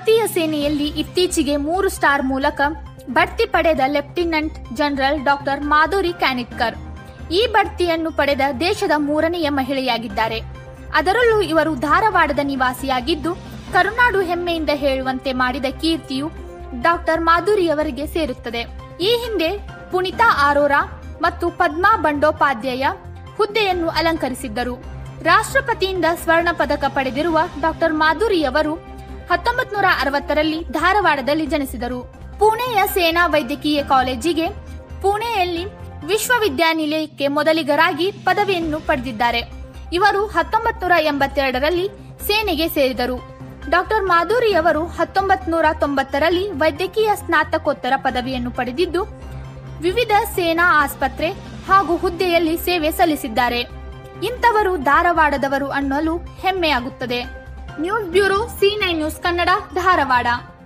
ಭಾರತೀಯ ಸೇನೆಯಲ್ಲಿ ಇತ್ತೀಚೆಗೆ ಮೂರು ಸ್ಟಾರ್ ಮೂಲಕ ಬಡ್ತಿ ಪಡೆದ lieutenant general doctor Madhuri Kanitkar ಈ ಬಡ್ತಿಯನ್ನು ಪಡೆದ ದೇಶದ ಮೂರನೆಯ ಮಹಿಳೆಯಾಗಿದ್ದಾರೆ ಅದರಲ್ಲೂ ಇವರು ಧಾರವಾಡದ ನಿವಾಸಿಯಾಗಿದ್ದು ಕರುನಾಡು ಹೆಮ್ಮೆಯಿಂದ ಹೇಳುವಂತೆ ಮಾಡಿದ ಕೀರ್ತಿಯು ಡಾಕ್ಟರ್ ಮಾಧುರಿಯವರಿಗೆ ಸೇರುತ್ತದೆ ಈ ಹಿಂದೆ ಪುಣಿತಾ ಆರೋರಾ ಮತ್ತು ಪದ್ಮಾ ಬಂಡೋಪಾಧ್ಯಾಯ ಹುದ್ದೆಯನ್ನು ಅಲಂಕರಿಸಿದ್ದರು ರಾಷ್ಟ್ರಪತಿಯಿಂದ ಸ್ವರ್ಣ ಪದಕ ಪಡೆದಿರುವ ಡಾಕ್ಟರ್ ಮಾಧುರಿಯವರು ಹತ್ತೊಂಬತ್ ನೂರ ಅರವತ್ತರಲ್ಲಿ ಧಾರವಾಡದಲ್ಲಿ ಜನಿಸಿದರು ಪುಣೆಯ ಸೇನಾ ವೈದ್ಯಕೀಯ ಕಾಲೇಜಿಗೆ ಪುಣೆಯಲ್ಲಿ ವಿಶ್ವವಿದ್ಯಾನಿಲಯಕ್ಕೆ ಮೊದಲಿಗರಾಗಿ ಪದವಿಯನ್ನು ಪಡೆದಿದ್ದಾರೆ ಇವರು ಹತ್ತೊಂಬತ್ ನೂರ ಎಂಬತ್ತೆರಡರಲ್ಲಿ ಸೇನೆಗೆ ಸೇರಿದರು ಡಾಕ್ಟರ್ ಮಾಧುರಿಯವರು ಹತ್ತೊಂಬತ್ ನೂರ ತೊಂಬತ್ತರಲ್ಲಿ ವೈದ್ಯಕೀಯ ಸ್ನಾತಕೋತ್ತರ ಪದವಿಯನ್ನು ಪಡೆದಿದ್ದು ವಿವಿಧ ಸೇನಾ ಆಸ್ಪತ್ರೆ ಹಾಗೂ ಹುದ್ದೆಯಲ್ಲಿ ಸೇವೆ ಸಲ್ಲಿಸಿದ್ದಾರೆ ಇಂಥವರು ಧಾರವಾಡದವರು ಅನ್ನಲು ಹೆಮ್ಮೆಯಾಗುತ್ತದೆ news bureau C nine news Kannada Dharwad